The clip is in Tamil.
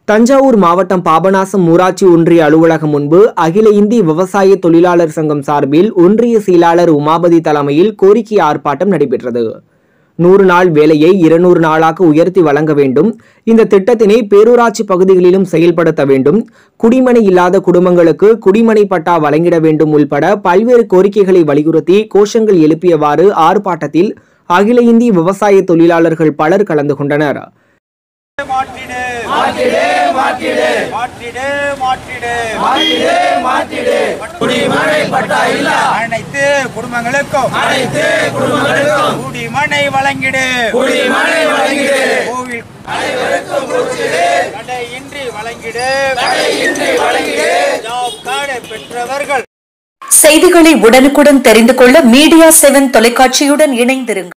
தஞ்சாவூர் மாவட்டம் பாபநாசம் ஊராட்சி ஒன்றிய அலுவலகம் முன்பு அகில இந்திய விவசாய தொழிலாளர் சங்கம் சார்பில் ஒன்றிய செயலாளர் உமாபதி தலைமையில் கோரிக்கை ஆர்ப்பாட்டம் நடைபெற்றது நூறு நாள் வேலையை இருநூறு நாளாக உயர்த்தி வழங்க வேண்டும் இந்த திட்டத்தினை பேரூராட்சி பகுதிகளிலும் செயல்படுத்த வேண்டும் குடிமனை இல்லாத குடும்பங்களுக்கு குடிமனை பட்டா வழங்கிட வேண்டும் உள்பட பல்வேறு கோரிக்கைகளை வலியுறுத்தி கோஷங்கள் எழுப்பியவாறு ஆர்ப்பாட்டத்தில் அகில இந்திய விவசாய தொழிலாளர்கள் பலர் கலந்து கொண்டனர் மாற்றிடு மாற்றிடு மாற்றிடு மாற்றிடு மாற்றிடு மாற்றிடு மாற்றிடு குடிமனை பட்டா இல்ல அனைத்து குடும்பங்களுக்கும் அனைத்து குடும்பங்களுக்கும் குடிமனை வழங்கிடு குடிமனை வழங்கிடு கோவில் அனைவருக்கும் தடையின்றி வழங்கிடு தடையின்றி வழங்கிடு ஜாப் கார்டு பெற்றவர்கள் செய்திகளை உடனுக்குடன் தெரிந்து கொள்ள மீடியா செவன் தொலைக்காட்சியுடன் இணைந்திருங்கள்